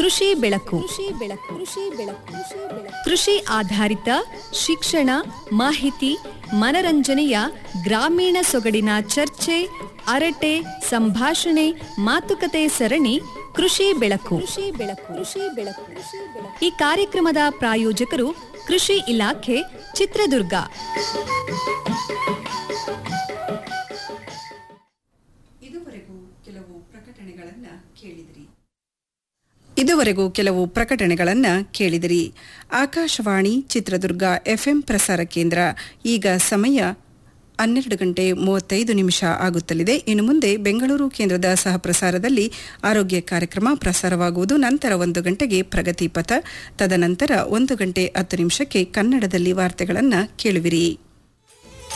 ಕೃಷಿ ಬೆಳಕು ಕೃಷಿ ಆಧಾರಿತ ಶಿಕ್ಷಣ ಮಾಹಿತಿ ಮನರಂಜನೆಯ ಗ್ರಾಮೀಣ ಸೊಗಡಿನ ಚರ್ಚೆ ಅರಟೆ ಸಂಭಾಷಣೆ ಮಾತುಕತೆ ಸರಣಿ ಕೃಷಿ ಬೆಳಕು ಈ ಕಾರ್ಯಕ್ರಮದ ಪ್ರಾಯೋಜಕರು ಕೃಷಿ ಇಲಾಖೆ ಚಿತ್ರದುರ್ಗ ಇದುವರೆಗೂ ಕೆಲವು ಪ್ರಕಟಣೆಗಳನ್ನು ಕೇಳಿದಿರಿ ಇದುವರೆಗೂ ಕೆಲವು ಪ್ರಕಟಣೆಗಳನ್ನು ಕೇಳಿದಿರಿ ಆಕಾಶವಾಣಿ ಚಿತ್ರದುರ್ಗ ಎಫ್ಎಂ ಪ್ರಸಾರ ಕೇಂದ್ರ ಈಗ ಸಮಯ ಹನ್ನೆರಡು ಗಂಟೆ ಮೂವತ್ತೈದು ನಿಮಿಷ ಆಗುತ್ತಲಿದೆ ಇನ್ನು ಮುಂದೆ ಬೆಂಗಳೂರು ಕೇಂದ್ರದ ಸಹ ಪ್ರಸಾರದಲ್ಲಿ ಆರೋಗ್ಯ ಕಾರ್ಯಕ್ರಮ ಪ್ರಸಾರವಾಗುವುದು ನಂತರ ಒಂದು ಗಂಟೆಗೆ ಪ್ರಗತಿ ಪಥ ತದನಂತರ ಒಂದು ಗಂಟೆ ಹತ್ತು ನಿಮಿಷಕ್ಕೆ ಕನ್ನಡದಲ್ಲಿ ವಾರ್ತೆಗಳನ್ನು ಕೇಳುವಿರಿ